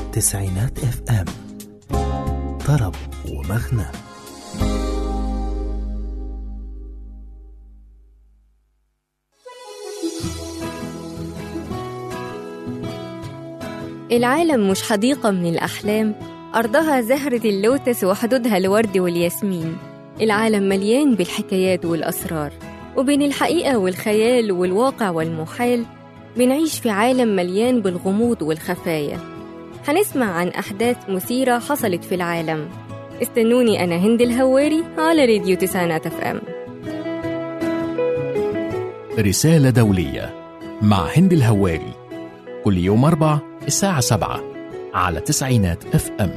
تسعينات اف ام طرب ومغنى العالم مش حديقة من الأحلام أرضها زهرة اللوتس وحدودها الورد والياسمين العالم مليان بالحكايات والأسرار وبين الحقيقة والخيال والواقع والمحال بنعيش في عالم مليان بالغموض والخفايا هنسمع عن أحداث مثيرة حصلت في العالم استنوني أنا هند الهواري على راديو تسعينات اف ام رسالة دولية مع هند الهواري كل يوم أربع الساعة سبعة على تسعينات اف ام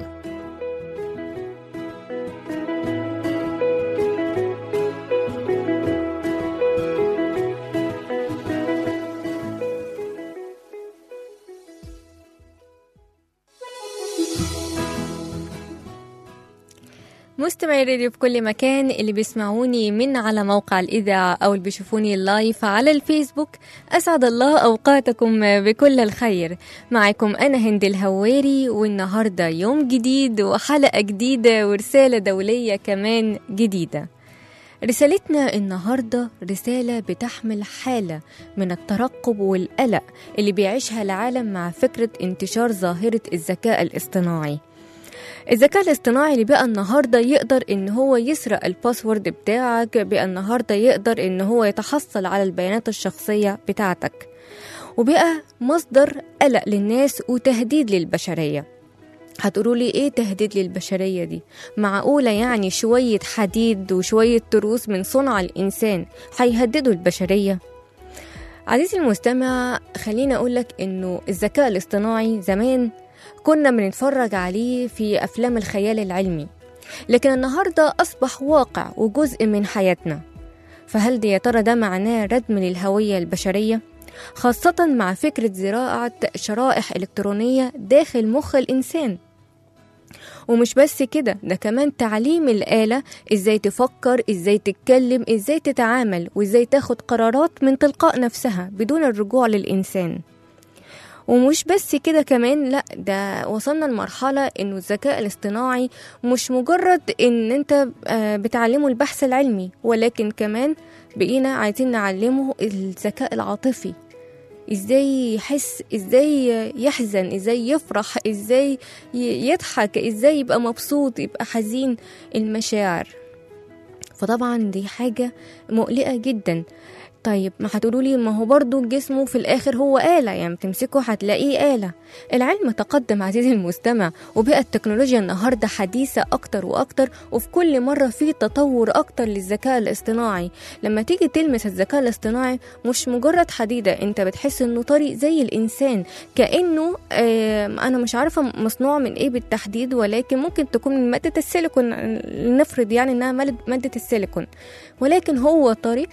مستمعي الراديو في كل مكان اللي بيسمعوني من على موقع الإذاعة أو اللي بيشوفوني لايف على الفيسبوك أسعد الله أوقاتكم بكل الخير معكم أنا هند الهواري والنهاردة يوم جديد وحلقة جديدة ورسالة دولية كمان جديدة رسالتنا النهاردة رسالة بتحمل حالة من الترقب والقلق اللي بيعيشها العالم مع فكرة انتشار ظاهرة الذكاء الاصطناعي الذكاء الاصطناعي اللي بقى النهارده يقدر ان هو يسرق الباسورد بتاعك بقى النهارده يقدر ان هو يتحصل على البيانات الشخصيه بتاعتك وبقى مصدر قلق للناس وتهديد للبشريه هتقولوا لي ايه تهديد للبشريه دي معقوله يعني شويه حديد وشويه تروس من صنع الانسان هيهددوا البشريه عزيزي المستمع خليني اقولك انه الذكاء الاصطناعي زمان كنا بنتفرج عليه في أفلام الخيال العلمي لكن النهاردة أصبح واقع وجزء من حياتنا فهل دي يا ترى ده معناه ردم للهوية البشرية؟ خاصة مع فكرة زراعة شرائح إلكترونية داخل مخ الإنسان ومش بس كده ده كمان تعليم الآلة إزاي تفكر إزاي تتكلم إزاي تتعامل وإزاي تاخد قرارات من تلقاء نفسها بدون الرجوع للإنسان ومش بس كده كمان لا ده وصلنا لمرحلة انه الذكاء الاصطناعي مش مجرد ان انت بتعلمه البحث العلمي ولكن كمان بقينا عايزين نعلمه الذكاء العاطفي ازاي يحس ازاي يحزن ازاي يفرح ازاي يضحك ازاي يبقى مبسوط يبقى حزين المشاعر فطبعا دي حاجة مقلقة جدا طيب ما هتقولوا لي ما هو برضو جسمه في الاخر هو آلة يعني تمسكه هتلاقيه آلة العلم تقدم عزيزي المستمع وبقى التكنولوجيا النهارده حديثة اكتر واكتر وفي كل مرة في تطور اكتر للذكاء الاصطناعي لما تيجي تلمس الذكاء الاصطناعي مش مجرد حديدة انت بتحس انه طري زي الانسان كأنه آه انا مش عارفة مصنوع من ايه بالتحديد ولكن ممكن تكون من مادة السيليكون نفرض يعني انها مادة السيليكون ولكن هو طري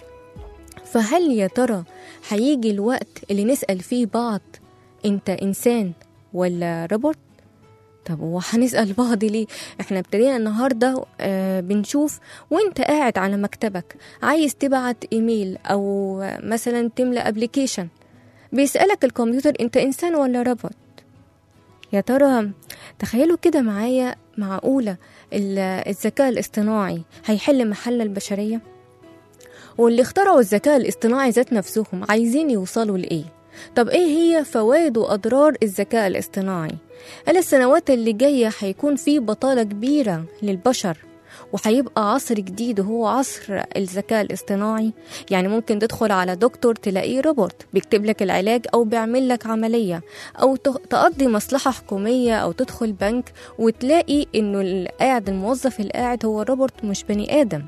فهل يا ترى هيجي الوقت اللي نسأل فيه بعض انت انسان ولا روبوت طب هو هنسأل بعض ليه احنا ابتدينا النهاردة آه بنشوف وانت قاعد على مكتبك عايز تبعت ايميل او مثلا تملى ابليكيشن بيسألك الكمبيوتر انت انسان ولا روبوت يا ترى تخيلوا كده معايا معقولة الذكاء الاصطناعي هيحل محل البشرية واللي اخترعوا الذكاء الاصطناعي ذات نفسهم عايزين يوصلوا لإيه؟ طب إيه هي فوائد وأضرار الذكاء الاصطناعي؟ هل السنوات اللي جاية هيكون في بطالة كبيرة للبشر وهيبقى عصر جديد وهو عصر الذكاء الاصطناعي يعني ممكن تدخل على دكتور تلاقيه روبوت بيكتب لك العلاج او بيعمل لك عمليه او تقضي مصلحه حكوميه او تدخل بنك وتلاقي انه القاعد الموظف القاعد هو روبوت مش بني ادم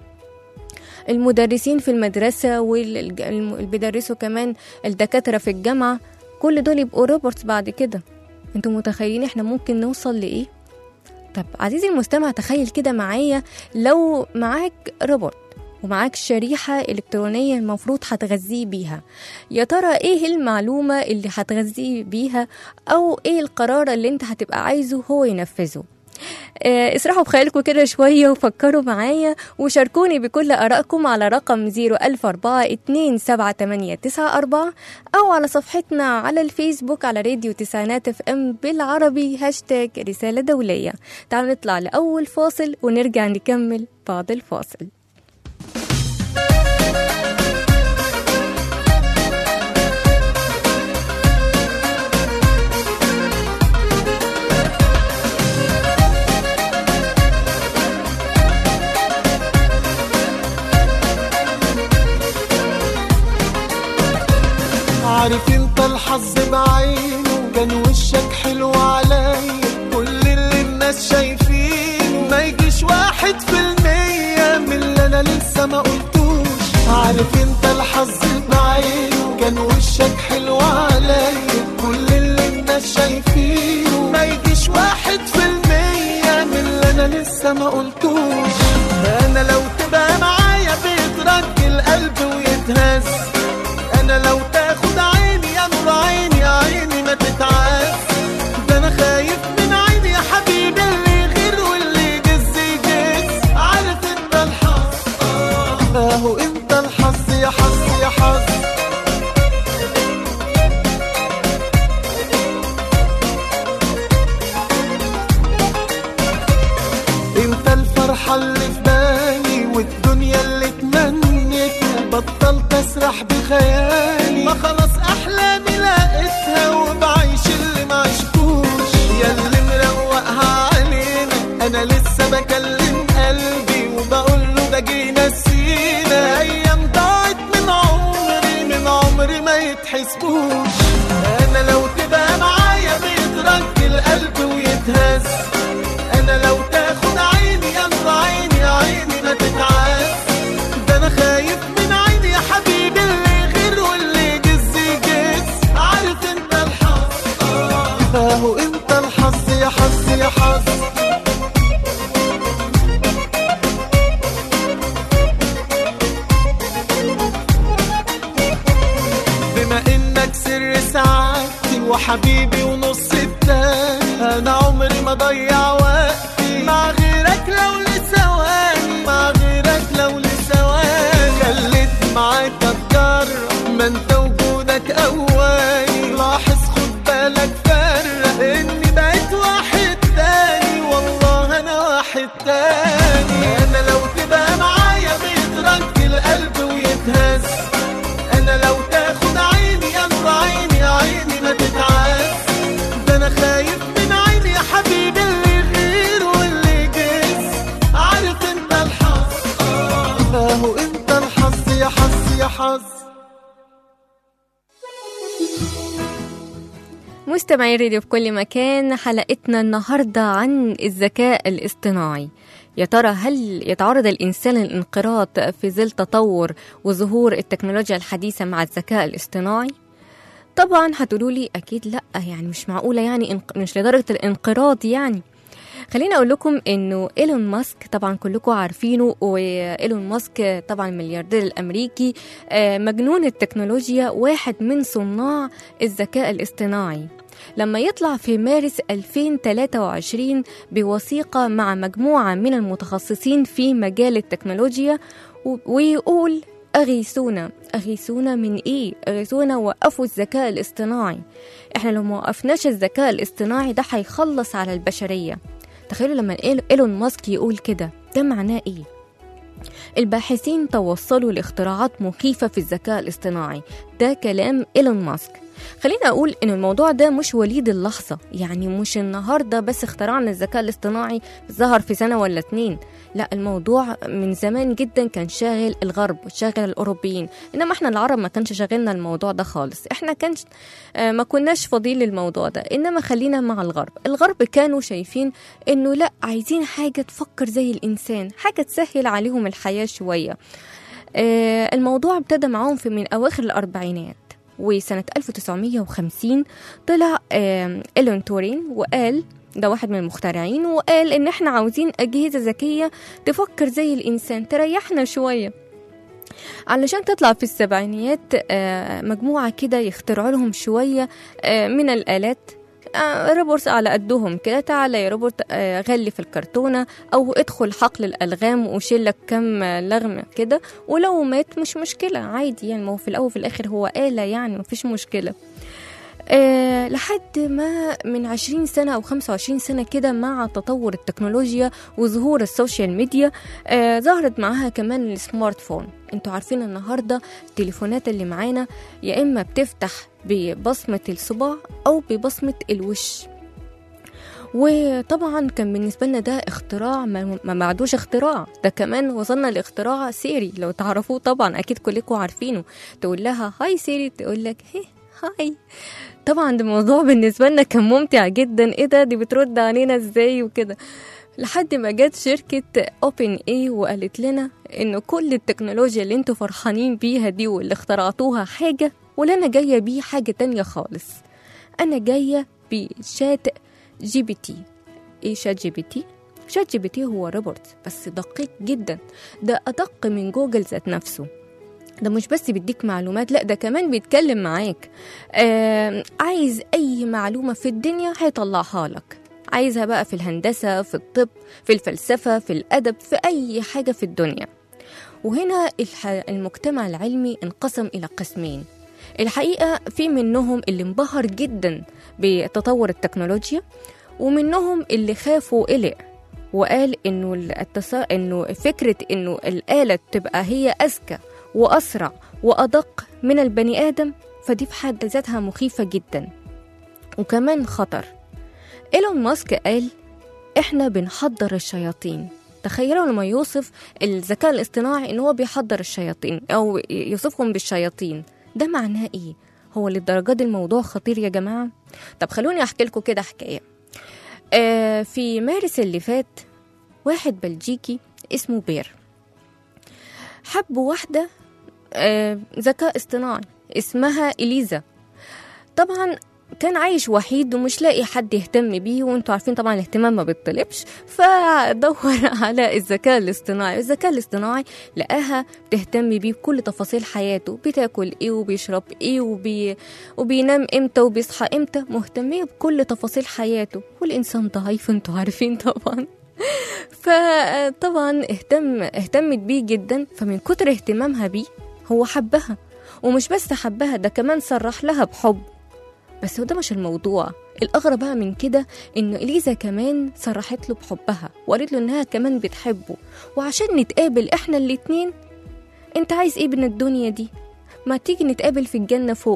المدرسين في المدرسة واللي بيدرسوا كمان الدكاترة في الجامعة كل دول يبقوا روبوتس بعد كده انتوا متخيلين احنا ممكن نوصل لإيه؟ طب عزيزي المستمع تخيل كده معايا لو معاك روبوت ومعاك شريحة إلكترونية المفروض هتغذيه بيها يا ترى إيه المعلومة اللي هتغذيه بيها أو إيه القرار اللي أنت هتبقى عايزه هو ينفذه آه، اسرحوا بخيالكم كده شوية وفكروا معايا وشاركوني بكل آرائكم على رقم 010427894 أو على صفحتنا على الفيسبوك على راديو تسعينات اف ام بالعربي هاشتاج رسالة دولية تعالوا نطلع لأول فاصل ونرجع نكمل بعد الفاصل عارف انت الحظ بعينه كان وشك حلو عليا كل اللي الناس شايفينه ما يجيش واحد في المية من اللي انا لسه ما قلتوش عارف انت الحظ بعينه كان وشك حلو عليا كل اللي الناس شايفينه ما يجيش واحد في المية من اللي انا لسه ما قلتوش انا لو تبقى معايا بيترك القلب ويتهز انا لو تاخد عيني يا نور عيني يا عيني ما تتعاس ده انا خايف من عيني يا حبيبي اللي غير واللي جز يجز عارف انت الحظ آه، اهو انت الحظ يا حظ يا حظ انت الفرحة اللي في بالي والدنيا اللي تمنيتها بطلت اسرح بخيالي ما خلاص احلامي لقيتها وبعيش اللي ما عشتوش يا اللي مروقها علينا انا لسه بكلم قلبي وبقول له ده جينا نسينا ايام ضاعت من عمري من عمري ما يتحسبوش انا لو تبقى معايا بيترك القلب ويتهز انا لو تاخد عيني يا نور عيني يا عيني ما تتعاس ده انا خايف من عيني يا حبيبي اللي غير واللي جز يجز عارف انت الحظ آه، اهو انت الحظ يا حظ يا حظ بما انك سر سعادتي وحبيبي ونص التاني انا عمري ما ضيع وقتي مع غيرك لو لثواني مع غيرك لو لثواني خليت معاك اتجرب ما انت وجودك اواني لاحظ خد بالك فرق اني بقيت واحد تاني والله انا واحد تاني انا لو تبقى معايا بيترك القلب ويتهز انا لو تاخد عيني يا نور عيني يا عيني ما تتعاس ده انا خايف من عيني يا حبيبي اللي غير واللي جز عارف انت الحظ آه، اهو انت الحظ يا حظ يا حظ مستمعي راديو في كل مكان حلقتنا النهاردة عن الذكاء الاصطناعي يا ترى هل يتعرض الإنسان للانقراض في ظل تطور وظهور التكنولوجيا الحديثة مع الذكاء الاصطناعي؟ طبعا هتقولوا لي أكيد لأ يعني مش معقولة يعني انق- مش لدرجة الانقراض يعني خليني اقول لكم انه ايلون ماسك طبعا كلكم عارفينه وايلون ماسك طبعا الملياردير الامريكي آه، مجنون التكنولوجيا واحد من صناع الذكاء الاصطناعي لما يطلع في مارس 2023 بوثيقة مع مجموعة من المتخصصين في مجال التكنولوجيا و- ويقول أغيثونا أغيثونا من إيه؟ أغيثونا وقفوا الذكاء الاصطناعي إحنا لو ما وقفناش الذكاء الاصطناعي ده هيخلص على البشرية تخيلوا لما إيل- إيلون ماسك يقول كده ده معناه إيه؟ الباحثين توصلوا لاختراعات مخيفة في الذكاء الاصطناعي ده كلام إيلون ماسك خليني أقول إن الموضوع ده مش وليد اللحظة يعني مش النهاردة بس اخترعنا الذكاء الاصطناعي ظهر في سنة ولا اتنين لا الموضوع من زمان جدا كان شاغل الغرب شاغل الأوروبيين إنما احنا العرب ما كانش شاغلنا الموضوع ده خالص احنا كانش آه، ما كناش فاضيين للموضوع ده إنما خلينا مع الغرب الغرب كانوا شايفين إنه لا عايزين حاجة تفكر زي الإنسان حاجة تسهل عليهم الحياة شوية آه، الموضوع ابتدى معاهم في من أواخر الأربعينات وسنة 1950 طلع آه، إيلون تورين وقال ده واحد من المخترعين وقال إن إحنا عاوزين أجهزة ذكية تفكر زي الإنسان تريحنا شوية علشان تطلع في السبعينيات آه، مجموعة كده يخترعوا لهم شوية آه، من الآلات آه، روبوتس على قدهم كده تعالى يا روبوت آه، غلي في الكرتونة أو ادخل حقل الألغام وشيل لك كم لغم كده ولو مات مش مشكلة عادي يعني ما هو في الأول وفي الآخر هو آلة يعني مفيش مشكلة أه لحد ما من 20 سنة أو 25 سنة كده مع تطور التكنولوجيا وظهور السوشيال ميديا أه ظهرت معاها كمان السمارت فون انتوا عارفين النهاردة التليفونات اللي معانا يا إما بتفتح ببصمة الصباع أو ببصمة الوش وطبعا كان بالنسبة لنا ده اختراع ما ما بعدوش اختراع ده كمان وصلنا لاختراع سيري لو تعرفوه طبعا أكيد كلكم عارفينه تقول لها هاي سيري تقول لك هي هاي طبعا ده الموضوع بالنسبة لنا كان ممتع جدا ايه ده دي بترد علينا ازاي وكده لحد ما جت شركة اوبن اي وقالت لنا انه كل التكنولوجيا اللي انتوا فرحانين بيها دي واللي اخترعتوها حاجة واللي انا جاية بيه حاجة تانية خالص انا جاية بشات جي بي تي ايه شات جي بي تي شات جي بي تي هو روبوت بس دقيق جدا ده ادق من جوجل ذات نفسه ده مش بس بيديك معلومات لا ده كمان بيتكلم معاك آه عايز اي معلومة في الدنيا هيطلعها لك عايزها بقى في الهندسة في الطب في الفلسفة في الأدب في أي حاجة في الدنيا وهنا الح... المجتمع العلمي انقسم إلى قسمين الحقيقة في منهم اللي انبهر جدا بتطور التكنولوجيا ومنهم اللي خافوا قلق وقال انه التص... انه فكره انه الاله تبقى هي اذكى واسرع وادق من البني ادم فدي في حد ذاتها مخيفه جدا وكمان خطر ايلون ماسك قال احنا بنحضر الشياطين تخيلوا لما يوصف الذكاء الاصطناعي ان هو بيحضر الشياطين او يوصفهم بالشياطين ده معناه ايه هو للدرجه دي الموضوع خطير يا جماعه طب خلوني احكي لكم كده حكايه آه في مارس اللي فات واحد بلجيكي اسمه بير حب واحدة آه ذكاء اصطناعي اسمها إليزا طبعا كان عايش وحيد ومش لاقي حد يهتم بيه وانتوا عارفين طبعا الاهتمام ما بيطلبش فدور على الذكاء الاصطناعي الذكاء الاصطناعي لقاها بتهتم بيه بكل تفاصيل حياته بتاكل ايه وبيشرب ايه وبي... وبينام امتى وبيصحى امتى مهتمية بكل تفاصيل حياته والانسان ضعيف انتوا عارفين طبعا فطبعا اهتم اهتمت بيه جدا فمن كتر اهتمامها بيه هو حبها ومش بس حبها ده كمان صرح لها بحب بس هو ده مش الموضوع الأغرب بقى من كده إنه إليزا كمان صرحت له بحبها وقالت له إنها كمان بتحبه وعشان نتقابل إحنا الاتنين أنت عايز إيه من الدنيا دي؟ ما تيجي نتقابل في الجنة فوق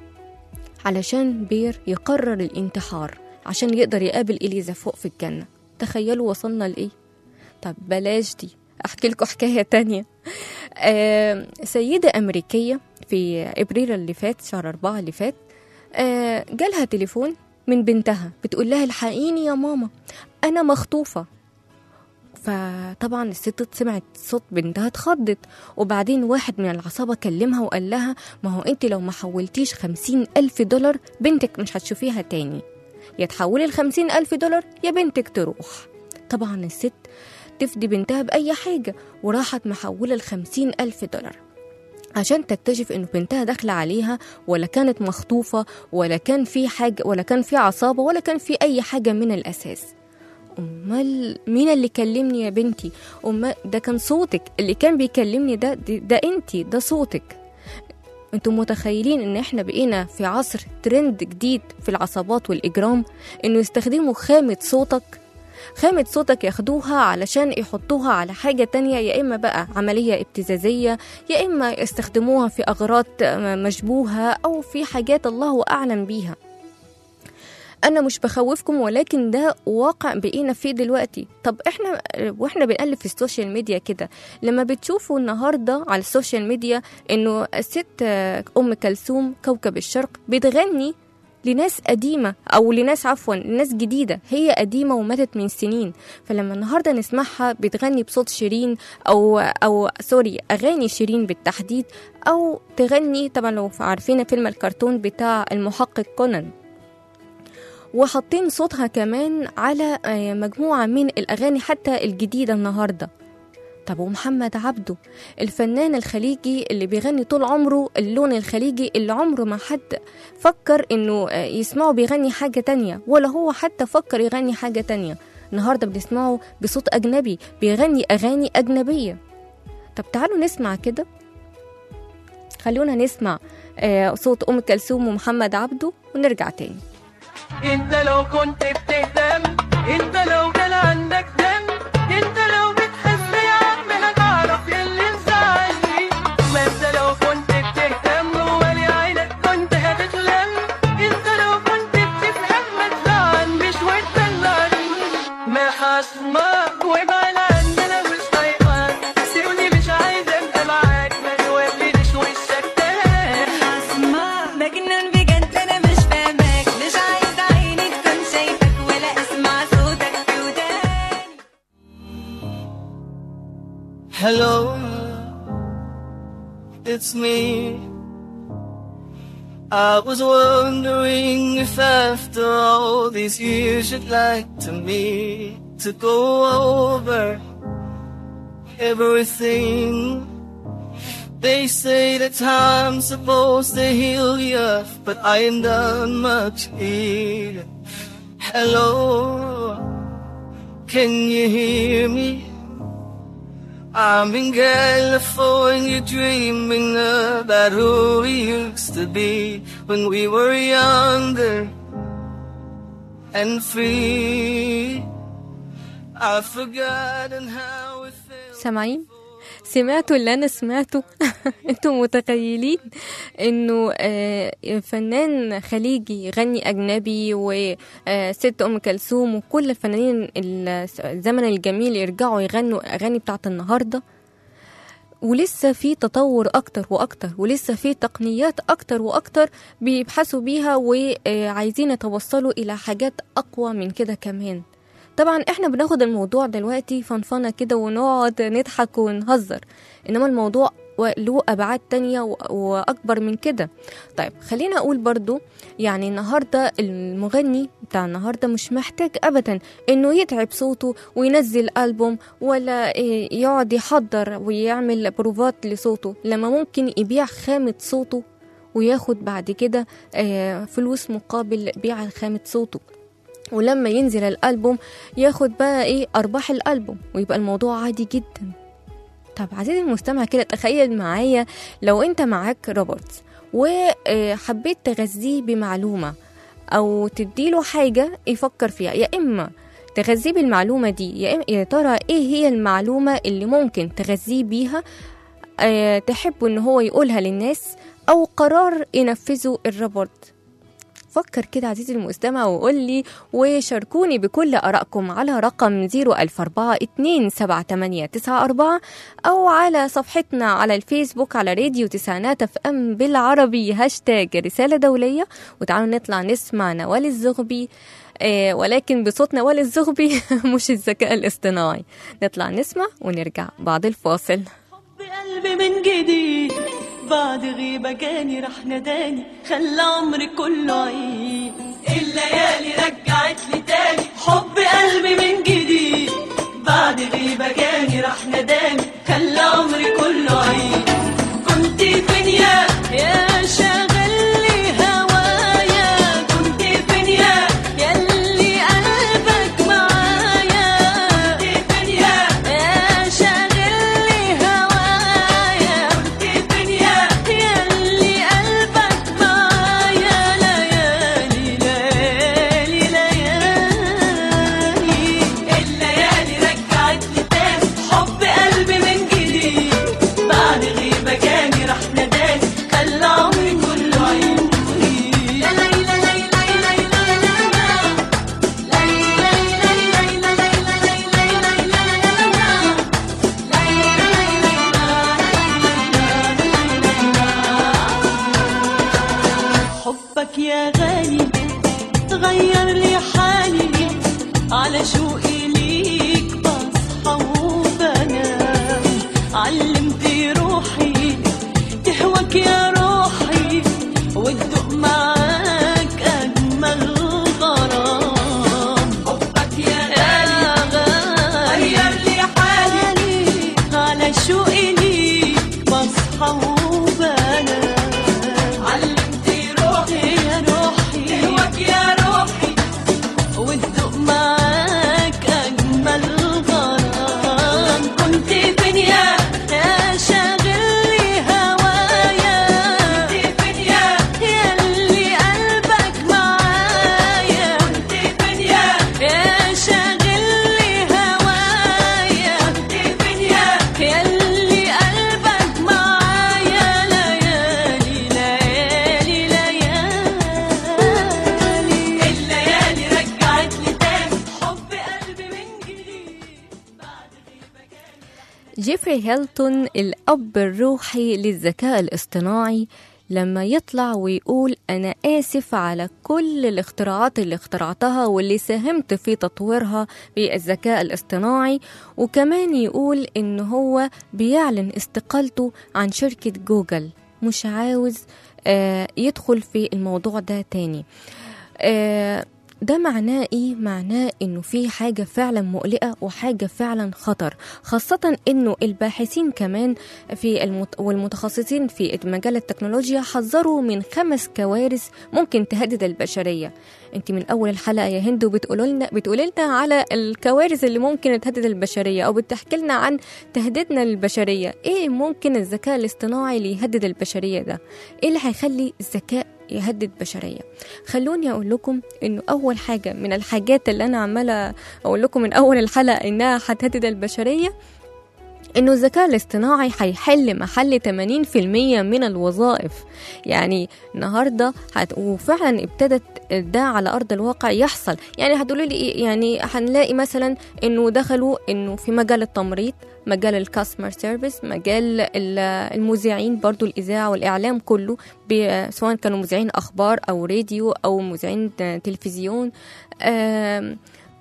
علشان بير يقرر الانتحار عشان يقدر يقابل إليزا فوق في الجنة تخيلوا وصلنا لإيه؟ طب بلاش دي أحكي لكم حكاية تانية آه سيدة أمريكية في إبريل اللي فات شهر أربعة اللي فات آه جالها تليفون من بنتها بتقول لها الحقيني يا ماما أنا مخطوفة فطبعا الست سمعت صوت بنتها اتخضت وبعدين واحد من العصابة كلمها وقال لها ما هو انت لو ما حولتيش خمسين ألف دولار بنتك مش هتشوفيها تاني يا تحولي الخمسين ألف دولار يا بنتك تروح طبعا الست تفدي بنتها بأي حاجة وراحت محولة الخمسين ألف دولار عشان تكتشف انه بنتها داخلة عليها ولا كانت مخطوفة ولا كان في حاجة ولا كان في عصابة ولا كان في أي حاجة من الأساس أمال مين اللي كلمني يا بنتي أمال ده كان صوتك اللي كان بيكلمني ده ده, ده انتي ده صوتك انتم متخيلين ان احنا بقينا في عصر ترند جديد في العصابات والاجرام انه يستخدموا خامة صوتك خامة صوتك ياخدوها علشان يحطوها على حاجة تانية يا إما بقى عملية ابتزازية يا إما يستخدموها في أغراض مشبوهة أو في حاجات الله أعلم بيها انا مش بخوفكم ولكن ده واقع بقينا فيه دلوقتي طب احنا واحنا بنقلب في السوشيال ميديا كده لما بتشوفوا النهارده على السوشيال ميديا انه الست ام كلثوم كوكب الشرق بتغني لناس قديمة أو لناس عفوا لناس جديدة هي قديمة وماتت من سنين فلما النهاردة نسمعها بتغني بصوت شيرين أو أو سوري أغاني شيرين بالتحديد أو تغني طبعا لو عارفين فيلم الكرتون بتاع المحقق كونان وحاطين صوتها كمان على مجموعة من الأغاني حتى الجديدة النهاردة طب ومحمد عبده الفنان الخليجي اللي بيغني طول عمره اللون الخليجي اللي عمره ما حد فكر انه آه، يسمعه بيغني حاجة تانية ولا هو حتى فكر يغني حاجة تانية النهاردة بنسمعه بصوت أجنبي بيغني أغاني أجنبية طب تعالوا نسمع كده خلونا نسمع آه، صوت أم كلثوم ومحمد عبده ونرجع تاني انت لو كنت بتهتم انت لو كان عندك دم انت لو بتحب يا عم هتعرف اللي مزعلني ما انت لو كنت بتهتم ولي عينك كنت هتتلم انت لو كنت بتفهم ما تزعلنيش وتدلعني ما حاسمك وابعد عني انا مش طايقاك سيبني مش عايزه ابقى معاك ما تولدش وشك تاني اسمع مجنون بجد انا مش فاهمك مش عايز عيني تكون شايفك ولا اسمع صوتك في وداني Hello, it's me. I was wondering if after all these years you'd like to me to go over everything. They say that time's supposed to heal you, but I ain't done much either. Hello, can you hear me? I'm in California dreaming about who we used to be when we were younger and free. I've forgotten how it felt. سامعين سمعتوا اللي انا سمعته انتوا متخيلين انه آه، فنان خليجي يغني اجنبي وست ام كلثوم وكل الفنانين الزمن الجميل يرجعوا يغنوا اغاني بتاعت النهارده ولسه في تطور اكتر واكتر ولسه في تقنيات اكتر واكتر بيبحثوا بيها وعايزين يتوصلوا الى حاجات اقوى من كده كمان طبعا احنا بناخد الموضوع دلوقتي فنفنة كده ونقعد نضحك ونهزر انما الموضوع و- له ابعاد تانية و- واكبر من كده طيب خلينا اقول برضو يعني النهارده المغني بتاع النهارده مش محتاج ابدا انه يتعب صوته وينزل البوم ولا إيه يقعد يحضر ويعمل بروفات لصوته لما ممكن يبيع خامة صوته وياخد بعد كده آه، فلوس مقابل بيع خامة صوته ولما ينزل الألبوم ياخد بقى ايه أرباح الألبوم ويبقى الموضوع عادي جدا طب عزيزي المستمع كده تخيل معايا لو انت معاك روبوت وحبيت تغذيه بمعلومة أو تديله حاجة يفكر فيها يا إما تغذيه بالمعلومة دي يا, إما يا ترى إيه هي المعلومة اللي ممكن تغذيه بيها آه، تحب إن هو يقولها للناس أو قرار ينفذه الروبوت فكر كده عزيزي المستمع وقول لي وشاركوني بكل آرائكم على رقم 004427894 أو على صفحتنا على الفيسبوك على راديو تسعينات اف ام بالعربي هاشتاج رسالة دولية وتعالوا نطلع نسمع نوال الزغبي آه ولكن بصوت نوال الزغبي مش الذكاء الاصطناعي نطلع نسمع ونرجع بعد الفاصل بقلبي من جديد بعد غيبة جاني راح نداني خلى عمري كله عيد الليالي رجعت لي تاني حب قلبي من جديد بعد غيبة جاني راح نداني خلى عمري كله عيد كنت فين يا يا شاغل لي هوايا كنت فين يا ياللي قلبك معايا كنت فين يا يا شاغل لي هوايا كنت فين يا ياللي قلبك معايا ليالي جيفري هيلتون الأب الروحي للذكاء الاصطناعي لما يطلع ويقول أنا آسف على كل الاختراعات اللي اخترعتها واللي ساهمت في تطويرها بالذكاء الاصطناعي وكمان يقول إن هو بيعلن استقالته عن شركة جوجل مش عاوز آه، يدخل في الموضوع ده تاني آه، ده معناه ايه معناه انه في حاجه فعلا مقلقه وحاجه فعلا خطر خاصه انه الباحثين كمان في المت... والمتخصصين في مجال التكنولوجيا حذروا من خمس كوارث ممكن تهدد البشريه انت من اول الحلقه يا هند بتقولوا لنا بتقولي لنا على الكوارث اللي ممكن تهدد البشريه او بتحكي لنا عن تهديدنا للبشريه ايه ممكن الذكاء الاصطناعي اللي يهدد البشريه ده ايه اللي هيخلي الذكاء يهدد بشرية خلوني أقول لكم إنه أول حاجة من الحاجات اللي أنا عمالة أقول لكم من أول الحلقة إنها هتهدد البشرية انه الذكاء الاصطناعي هيحل محل 80% من الوظائف يعني النهارده هت... وفعلا ابتدت ده على ارض الواقع يحصل يعني هتقولوا لي ايه يعني هنلاقي مثلا انه دخلوا انه في مجال التمريض مجال الكاستمر سيرفيس مجال ال- المذيعين برضو الاذاعه والاعلام كله ب- سواء كانوا مذيعين اخبار او راديو او مذيعين تلفزيون آم،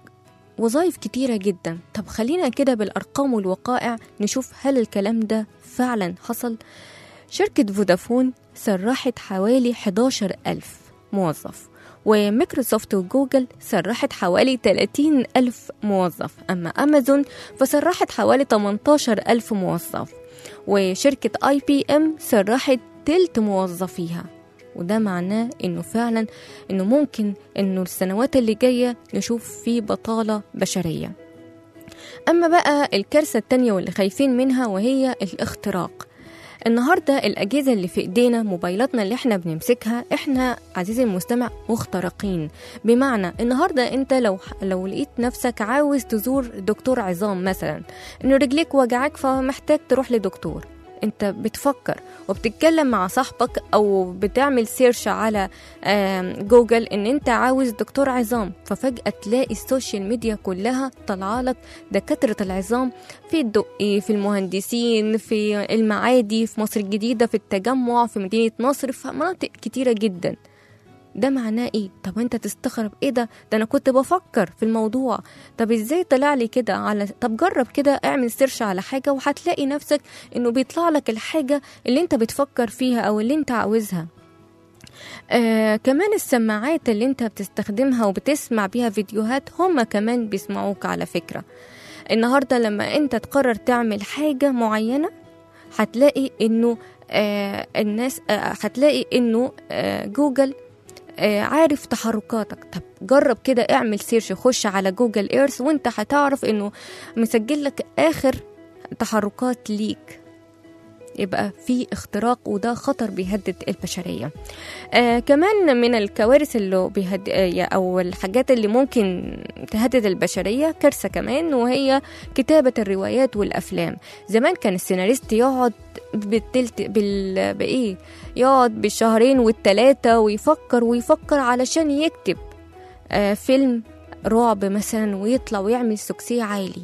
وظائف كتيرة جدا طب خلينا كده بالأرقام والوقائع نشوف هل الكلام ده فعلا حصل شركة فودافون سرحت حوالي 11 ألف موظف وميكروسوفت وجوجل سرحت حوالي 30 ألف موظف أما أمازون فسرحت حوالي 18 ألف موظف وشركة اي بي ام سرحت تلت موظفيها وده معناه انه فعلا انه ممكن انه السنوات اللي جايه نشوف فيه بطاله بشريه اما بقى الكارثه التانية واللي خايفين منها وهي الاختراق النهارده الاجهزه اللي في ايدينا موبايلاتنا اللي احنا بنمسكها احنا عزيزي المستمع مخترقين بمعنى النهارده انت لو لو لقيت نفسك عاوز تزور دكتور عظام مثلا ان رجليك وجعك فمحتاج تروح لدكتور انت بتفكر وبتتكلم مع صاحبك او بتعمل سيرش على آم، جوجل ان انت عاوز دكتور عظام ففجأة تلاقي السوشيال ميديا كلها طالعه لك دكاترة العظام في الدقي في المهندسين في المعادي في مصر الجديدة في التجمع في مدينة نصر في مناطق كتيرة جدا ده معناه ايه طب انت تستغرب ايه ده ده انا كنت بفكر في الموضوع طب ازاي طلع لي كده على طب جرب كده اعمل سيرش على حاجه وهتلاقي نفسك انه بيطلع لك الحاجه اللي انت بتفكر فيها او اللي انت عاوزها آه كمان السماعات اللي انت بتستخدمها وبتسمع بيها فيديوهات هما كمان بيسمعوك على فكرة النهاردة لما انت تقرر تعمل حاجة معينة هتلاقي انه آه الناس آه هتلاقي انه آه جوجل آه، عارف تحركاتك طب جرب كده اعمل سيرش خش على جوجل ايرث وانت هتعرف انه مسجل لك اخر تحركات ليك يبقى في اختراق وده خطر بيهدد البشريه آه كمان من الكوارث اللي بيهد... آه، او الحاجات اللي ممكن تهدد البشريه كارثه كمان وهي كتابه الروايات والافلام زمان كان السيناريست يقعد بالتلت بال... بايه يقعد بالشهرين والتلاتة ويفكر ويفكر علشان يكتب آه فيلم رعب مثلا ويطلع ويعمل سكسي عالي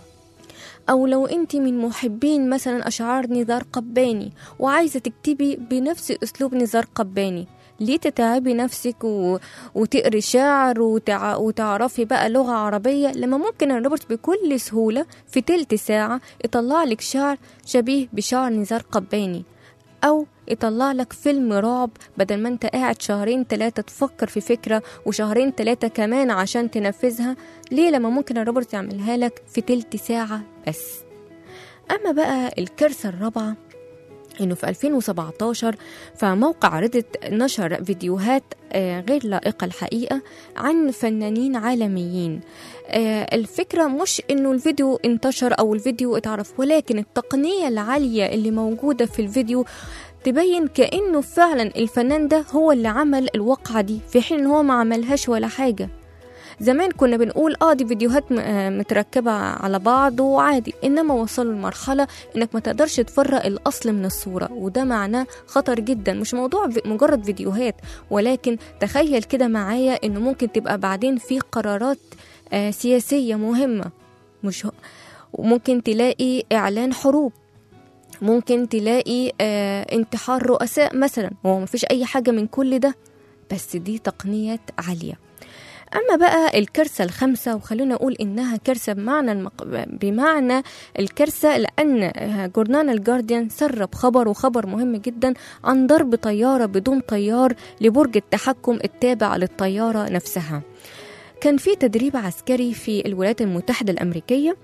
أو لو أنت من محبين مثلا أشعار نزار قباني وعايزة تكتبي بنفس أسلوب نزار قباني ليه تتعبي نفسك و... وتقري شعر وتع... وتعرفي بقى لغة عربية لما ممكن الروبوت بكل سهولة في تلت ساعة يطلع لك شعر شبيه بشعر نزار قباني أو يطلع لك فيلم رعب بدل ما انت قاعد شهرين تلاتة تفكر في فكرة وشهرين تلاتة كمان عشان تنفذها ليه لما ممكن الروبوت يعملها لك في تلت ساعة بس أما بقى الكارثة الرابعة انه في 2017 فموقع ريدت نشر فيديوهات آه، غير لائقة الحقيقة عن فنانين عالميين آه، الفكرة مش انه الفيديو انتشر او الفيديو اتعرف ولكن التقنية العالية اللي موجودة في الفيديو تبين كأنه فعلا الفنان ده هو اللي عمل الواقعة دي في حين ان هو ما عملهاش ولا حاجة زمان كنا بنقول اه دي فيديوهات م- آه متركبة على بعض وعادي انما وصلوا لمرحلة انك ما تقدرش تفرق الاصل من الصورة وده معناه خطر جدا مش موضوع في- مجرد فيديوهات ولكن تخيل كده معايا انه ممكن تبقى بعدين في قرارات آه سياسية مهمة مش هو وممكن تلاقي إعلان حروب ممكن تلاقي آه انتحار رؤساء مثلا هو مفيش أي حاجة من كل ده بس دي تقنيات عالية أما بقى الكارثة الخامسة وخلونا أقول إنها كارثة بمعنى المق... بمعنى الكارثة لأن جورنال الجارديان سرب خبر وخبر مهم جدا عن ضرب طيارة بدون طيار لبرج التحكم التابع للطيارة نفسها كان في تدريب عسكري في الولايات المتحدة الأمريكية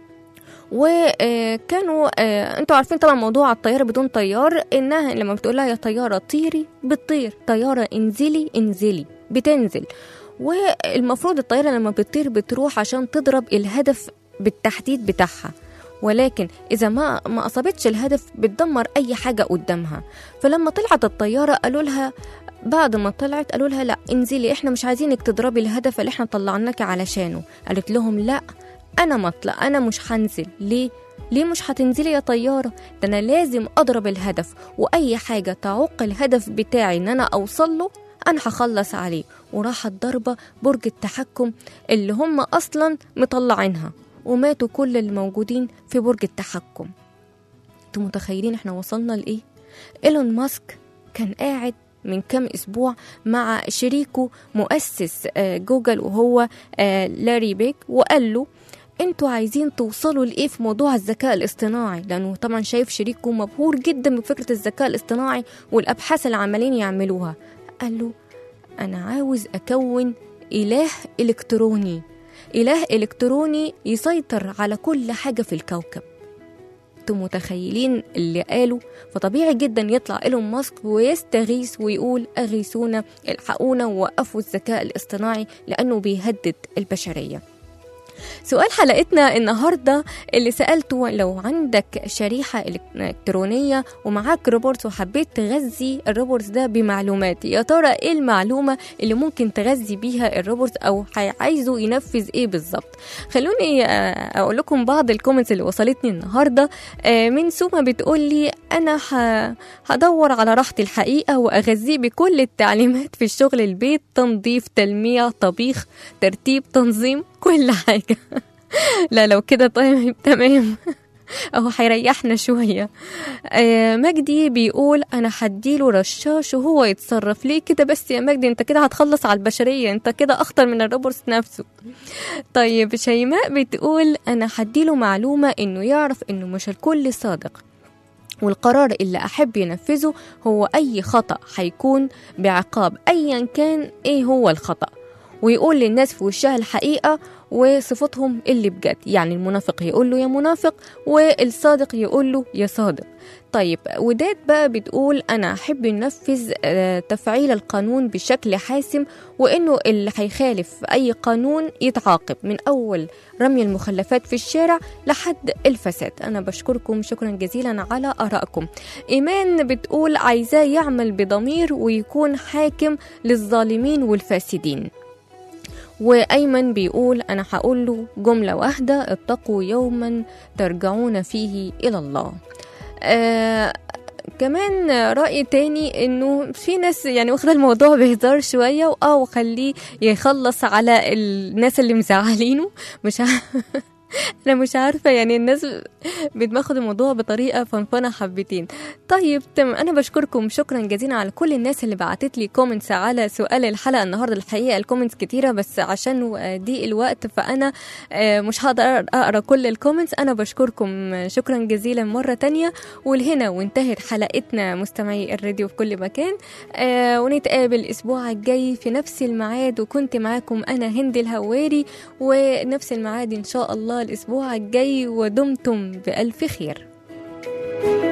وكانوا انتوا عارفين طبعا موضوع الطياره بدون طيار انها لما بتقول لها يا طياره طيري بتطير طياره انزلي انزلي بتنزل والمفروض الطياره لما بتطير بتروح عشان تضرب الهدف بالتحديد بتاعها ولكن اذا ما ما اصابتش الهدف بتدمر اي حاجه قدامها فلما طلعت الطياره قالوا لها بعد ما طلعت قالوا لها لا انزلي احنا مش عايزينك تضربي الهدف اللي احنا طلعناك علشانه قالت لهم لا انا مطلع انا مش هنزل ليه ليه مش هتنزلي يا طيارة ده أنا لازم أضرب الهدف وأي حاجة تعوق الهدف بتاعي إن أنا أوصل له أنا هخلص عليه وراحت ضربة برج التحكم اللي هم أصلا مطلعينها وماتوا كل الموجودين في برج التحكم انتوا متخيلين احنا وصلنا لإيه؟ إيلون ماسك كان قاعد من كام أسبوع مع شريكه مؤسس آه، جوجل وهو آه، لاري بيك وقال له انتوا عايزين توصلوا لايه في موضوع الذكاء الاصطناعي لانه طبعا شايف شريكه مبهور جدا بفكره الذكاء الاصطناعي والابحاث اللي عمالين يعملوها قال له انا عاوز اكون اله الكتروني اله الكتروني يسيطر على كل حاجه في الكوكب انتوا متخيلين اللي قاله فطبيعي جدا يطلع ايلون ماسك ويستغيث ويقول اغيثونا الحقونا ووقفوا الذكاء الاصطناعي لانه بيهدد البشريه سؤال حلقتنا النهاردة اللي سألته لو عندك شريحة إلكترونية ومعاك روبوت وحبيت تغذي الروبوت ده بمعلومات يا ترى إيه المعلومة اللي ممكن تغذي بيها الروبوت أو عايزه ينفذ إيه بالظبط خلوني آه، أقول لكم بعض الكومنتس اللي وصلتني النهاردة آه، من سوما بتقول لي أنا ه- هدور على راحتي الحقيقة وأغذيه بكل التعليمات في الشغل البيت تنظيف تلميع طبيخ ترتيب تنظيم كل حاجة لا لو كده طيب تمام أهو هيريحنا شوية آه مجدي بيقول أنا هديله رشاش وهو يتصرف ليه كده بس يا مجدي أنت كده هتخلص على البشرية أنت كده أخطر من الروبوت نفسه طيب شيماء بتقول أنا هديله معلومة إنه يعرف إنه مش الكل صادق والقرار اللي أحب ينفذه هو أي خطأ هيكون بعقاب أيا كان إيه هو الخطأ ويقول للناس في وشها الحقيقة وصفتهم اللي بجد يعني المنافق يقول له يا منافق والصادق يقول له يا صادق طيب وداد بقى بتقول أنا أحب ننفذ آه، تفعيل القانون بشكل حاسم وإنه اللي هيخالف أي قانون يتعاقب من أول رمي المخلفات في الشارع لحد الفساد أنا بشكركم شكرا جزيلا على آرائكم إيمان بتقول عايزاه يعمل بضمير ويكون حاكم للظالمين والفاسدين وأيمن بيقول أنا هقول له جملة واحدة اتقوا يوما ترجعون فيه إلى الله آه كمان رأي تاني انه في ناس يعني واخده الموضوع بهزار شويه واه وخليه يخلص على الناس اللي مزعلينه مش ع... انا مش عارفه يعني الناس بتاخد الموضوع بطريقه فنفنه حبتين طيب تمام انا بشكركم شكرا جزيلا على كل الناس اللي بعتت لي كومنتس على سؤال الحلقه النهارده الحقيقه الكومنتس كتيره بس عشان ضيق الوقت فانا آه، مش هقدر اقرا كل الكومنتس انا بشكركم شكرا جزيلا مره تانية ولهنا وانتهت حلقتنا مستمعي الراديو في كل مكان آه ونتقابل الاسبوع الجاي في نفس الميعاد وكنت معاكم انا هند الهواري ونفس الميعاد ان شاء الله الاسبوع الجاي ودمتم بالف خير